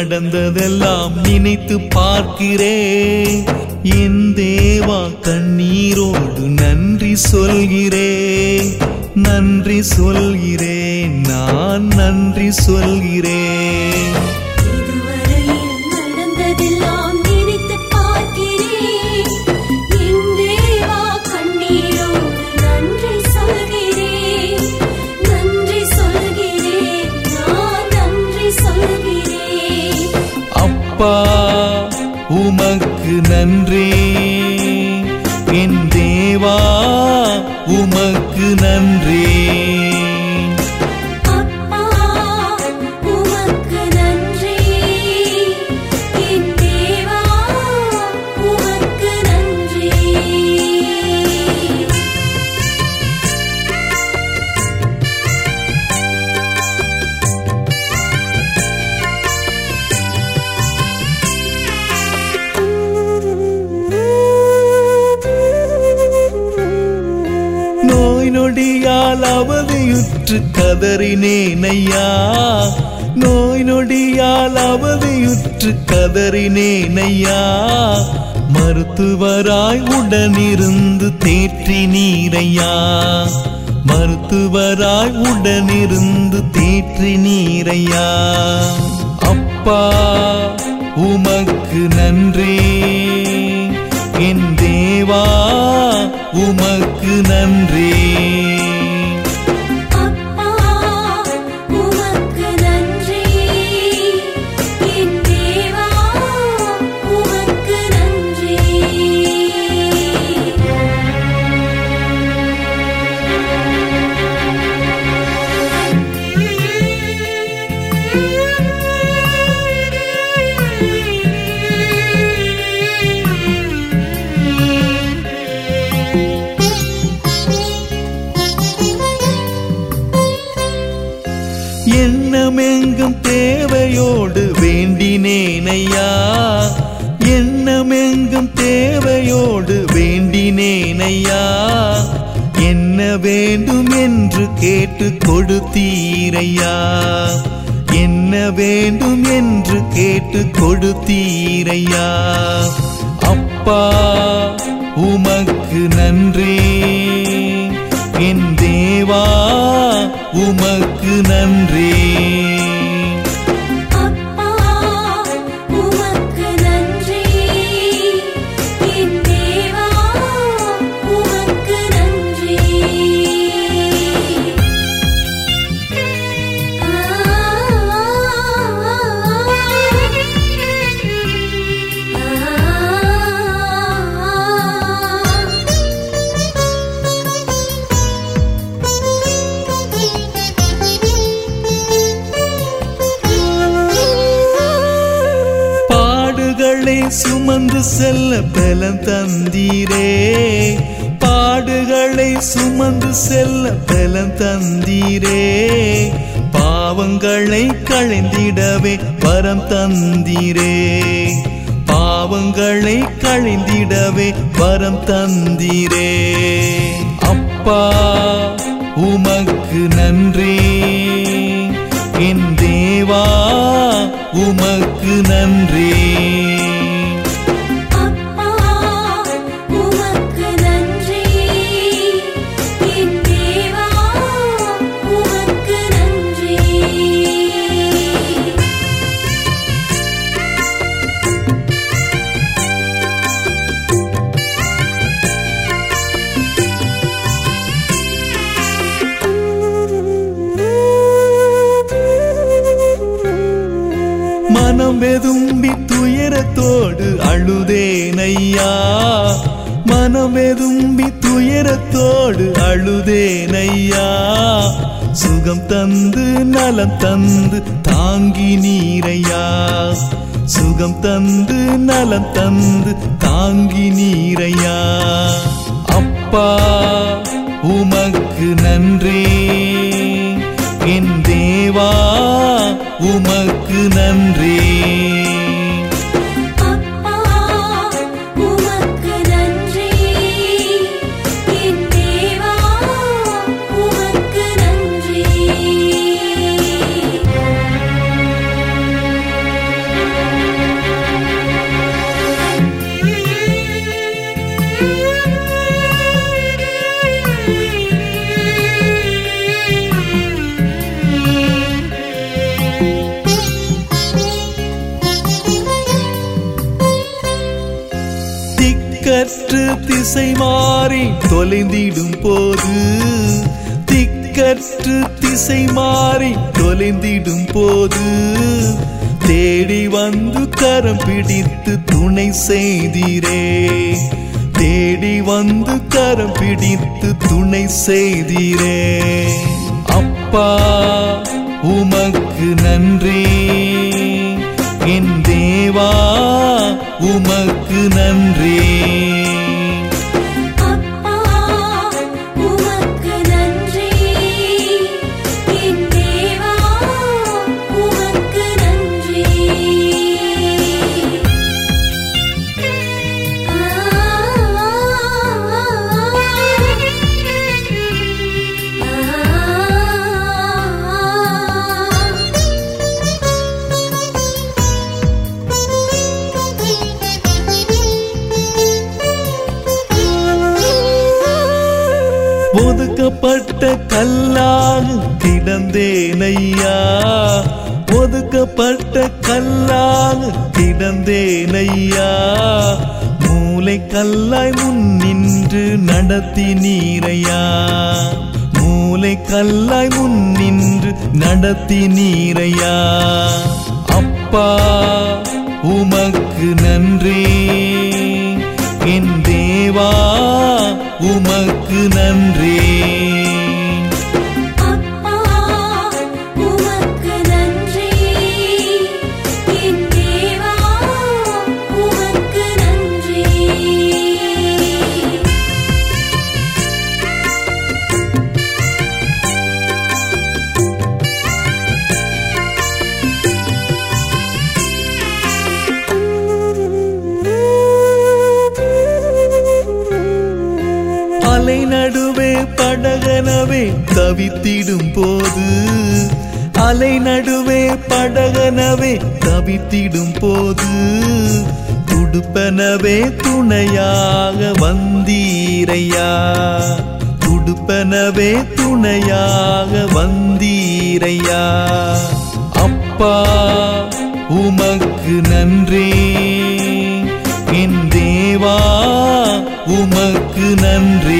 நடந்ததெல்லாம் நினைத்து பார்க்கிறேன் என் தேவா கண்ணீரோடு நன்றி சொல்கிறேன் நன்றி சொல்கிறேன் நான் நன்றி சொல்கிறேன் இதுவரையில் நடந்ததெல்லாம் நினைத்துப் பார்க்கிறேன். என் தேவா கண்ணீரோடு நன்றி சொல்கிறேன். நன்றி சொல்கிறேன். நான் நன்றி சொல்கிறேன். அப்பா உமக்கு நன்றி என் தேவா உமக்கு நன்றி அப்பா உமக்கு நன்றி. என் தேவா உமக்கு நன்றி நோய் நொடியால் அவதியுற்று கதறினேன் ஐயா நோய் நொடியால் அவதியுற்று கதறினேன் ஐயா மருத்துவராய் உடனிருந்து தேற்றி நீரையா மருத்துவராய் உடனிருந்து தேற்றி நீரையா அப்பா உமக்கு நன்றி என் தேவா உமக்கு நன்றி அப்பா உமக்கு நன்றி என் தேவா உமக்கு நன்றி எண்ணமெங்கும் தேவையோடு வேண்டினேன் ஐயா எண்ணமெங்கும் தேவையோடு வேண்டினேன் ஐயா என்ன வேண்டும் என்று கேட்டு கொடுத்தீரையா என்ன வேண்டும் என்று கேட்டு கொடுத்தீரையா அப்பா உமக்கு நன்றி என் தேவா உமக்கு நன்றி அப்பா உமக்கு நன்றி என் தேவா உமக்கு நன்றி பாடுகளை சுமந்து செல்ல பலம் தந்தீரே பாடுகளை சுமந்து செல்ல பலம் தந்தீரே பாவங்களை களைந்திடவே வரம் தந்தீரே பாவங்களை களைந்திடவே வரம் தந்தீரே அப்பா உமக்கு நன்றி என் தேவா உமக்கு நன்றி அப்பா உமக்கு நன்றி என் தேவா உமக்கு நன்றி மனம் வெதும்பி துயரத்தோடு அழுதேன் ஐயா மனம் வெதும்பி துயரத்தோடு அழுதேன் ஐயா சுகம் தந்து நலம் தந்து தாங்கி நீரையா சுகம் தந்து நலம் தந்து தாங்கி நீரையா அப்பா உமக்கு நன்றி என் தேவா உமக்கு நன்றி அப்பா உமக்கு நன்றி என் தேவா உமக்கு நன்றி திக்கற்று திசை மாறி தொலைந்திடும் போது திக்கற்று திசை மாறி தொலைந்திடும் போது தேடி வந்து கரம் பிடித்து துணை செய்தீரே தேடி வந்து கரம் பிடித்து துணை செய்தீரே அப்பா உமக்கு நன்றி என் தேவா உமக்கு நன்றி அப்பா உமக்கு நன்றி என் தேவா உமக்கு நன்றி ஒதுக்கப்பட்ட கல்லாக கிடந்தேனையா ஒதுக்கப்பட்ட கல்லாக கிடந்தேனையா மூளை கல்லாய் முன் நின்று நடத்தி நீரையா மூளை கல்லாய் முன் நின்று நடத்தி நீரையா அப்பா உமக்கு நன்றி என் தேவா உமக்கு நன்றி அப்பா உமக்கு நன்றி என் தேவா உமக்கு நன்றி அலை நடுவே படகனவே தவித்திடும் போது அலை நடுவே படகனவே தவித்திடும் போது துடுப்பனவே துணையாக வந்தீரையா துடுப்பனவே துணையாக வந்தீரையா அப்பா உமக்கு நன்றி என் தேவா உமக்கு நன்றி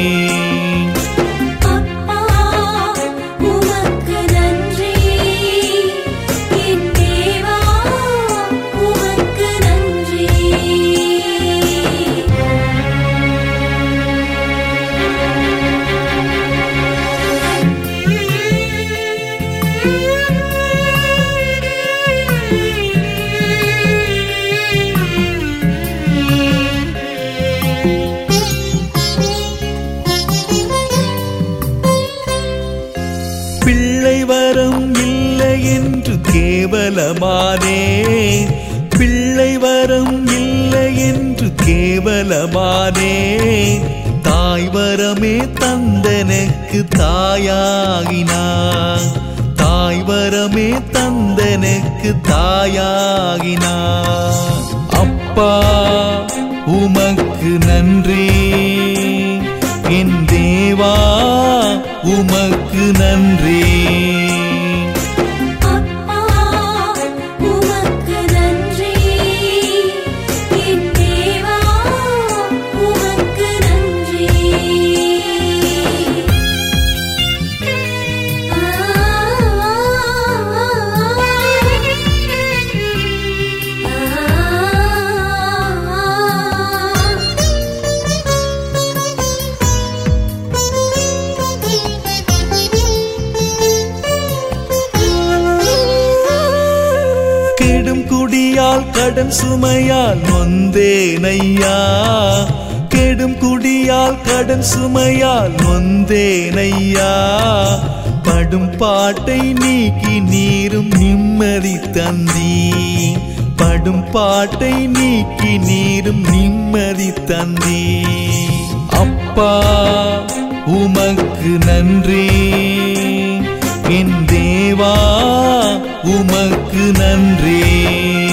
அப்பா உமக்கு நன்றி என் தேவா உமக்கு நன்றி பிள்ளை வரம் இல்லை என்று கேவலமானே பிள்ளை வரம் இல்லை என்று கேவலமானே தாய் வரமே தந்தனுக்கு தாயாகினார் தாய் வரமே தந்தனுக்கு தாயாகினார் அப்பா உமக்கு நன்றி என் தேவா உமக்கு நன்றி அப்பா உமக்கு நன்றி என் தேவா உமக்கு நன்றி கெடும் குடியால் கடன் சுமையால் நொந்தேனையா கெடும் குடியால் கடன் சுமையால் நொந்தேனையா படும் பாட்டை நீக்கி நீரும் நிம்மதி தந்தீ படும் பாட்டை நீக்கி நீரும் நிம்மதி தந்தீ அப்பா உமக்கு நன்றி என் தேவா உமக்கு நன்றி